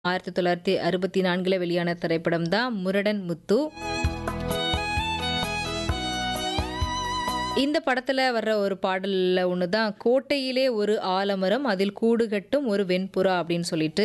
ஆயிரத்தி தொள்ளாயிரத்தி அறுபத்தி நான்கில் வெளியான திரைப்படம் தான் முரடன் முத்து இந்த படத்தில் வர்ற ஒரு பாடலில் ஒன்று தான் கோட்டையிலே ஒரு ஆலமரம் அதில் கூடு கட்டும் ஒரு வெண்புறா அப்படின்னு சொல்லிட்டு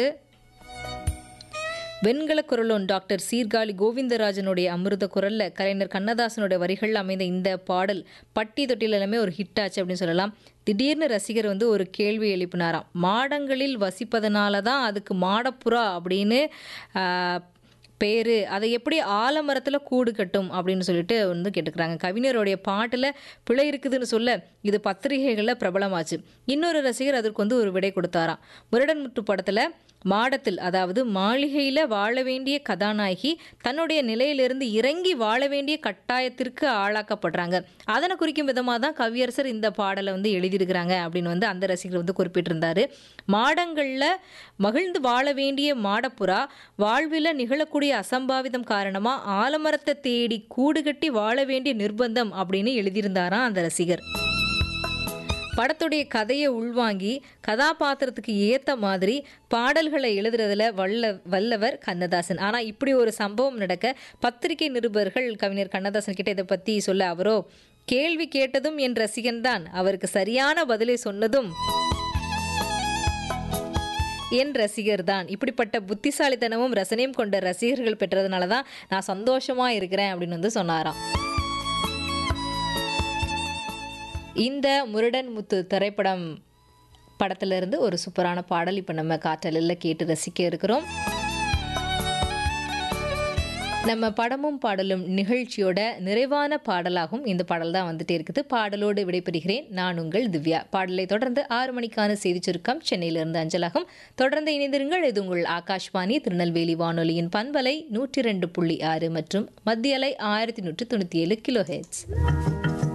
வெண்கல குரலோன் டாக்டர் சீர்காழி கோவிந்தராஜனுடைய அமிர்த குரல்ல கலைஞர் கண்ணதாசனுடைய வரிகள் அமைந்த இந்த பாடல் பட்டி தொட்டில் எல்லாமே ஒரு ஹிட் ஆச்சு அப்படின்னு சொல்லலாம் திடீர்னு ரசிகர் வந்து ஒரு கேள்வி எழுப்பினாராம் மாடங்களில் வசிப்பதனால தான் அதுக்கு மாடப்புறா அப்படின்னு ஆஹ், பேரு அதை எப்படி ஆலமரத்தில் கூடு கட்டும் அப்படின்னு சொல்லிட்டு வந்து கேட்டுக்கிறாங்க கவிஞருடைய பாட்டில் பிழை இருக்குதுன்னு சொல்ல இது பத்திரிகைகளில் பிரபலமாச்சு இன்னொரு ரசிகர் அதற்கு வந்து ஒரு விடை கொடுத்தாராம் முரடன் முட்டு படத்தில் மாடத்தில் அதாவது மாளிகையில் வாழ வேண்டிய கதாநாயகி தன்னுடைய நிலையிலிருந்து இறங்கி வாழ வேண்டிய கட்டாயத்திற்கு ஆளாக்கப்படுறாங்க அதனை குறிக்கும் விதமாக தான் கவியரசர் இந்த பாடலை வந்து எழுதியிருக்கிறாங்க அப்படின்னு வந்து அந்த ரசிகர் வந்து குறிப்பிட்டிருந்தாரு மாடங்களில் மகிழ்ந்து வாழ வேண்டிய மாடப்புறா வாழ்வில் நிகழக்கூடிய அசம்பாவிதம் காரணமாக ஆலமரத்தை தேடி கூடு கட்டி வாழ வேண்டிய நிர்பந்தம் அப்படின்னு எழுதியிருந்தாராம் அந்த ரசிகர் படத்துடைய கதையை உள்வாங்கி கதாபாத்திரத்துக்கு ஏற்ற மாதிரி பாடல்களை எழுதுறதுல வல்ல வல்லவர் கண்ணதாசன் ஆனால் இப்படி ஒரு சம்பவம் நடக்க பத்திரிகை நிருபர்கள் கவிஞர் கண்ணதாசன் கிட்ட இதை பற்றி சொல்ல அவரோ கேள்வி கேட்டதும் என் ரசிகன் தான் அவருக்கு சரியான பதிலை சொன்னதும் என் ரசிகர் தான் இப்படிப்பட்ட புத்திசாலித்தனமும் ரசனையும் கொண்ட ரசிகர்கள் பெற்றதுனால தான் நான் சந்தோஷமா இருக்கிறேன் அப்படின்னு வந்து சொன்னாராம் இந்த முருடன் முத்து திரைப்படம் படத்துல இருந்து ஒரு சூப்பரான பாடல் இப்போ நம்ம காற்றலில் கேட்டு ரசிக்க இருக்கிறோம் நம்ம படமும் பாடலும் நிகழ்ச்சியோட நிறைவான பாடலாகவும் இந்த பாடல் தான் வந்துட்டே இருக்குது பாடலோடு விடைபெறுகிறேன் நான் உங்கள் திவ்யா பாடலை தொடர்ந்து ஆறு மணிக்கான செய்தி சுருக்கம் சென்னையிலிருந்து அஞ்சலாகும் தொடர்ந்து இணைந்திருங்கள் இது உங்கள் ஆகாஷ்வாணி திருநெல்வேலி வானொலியின் பண்பலை நூற்றி ரெண்டு புள்ளி ஆறு மற்றும் மத்திய அலை ஆயிரத்தி நூற்றி தொண்ணூற்றி ஏழு கிலோ ஹெட்ஸ்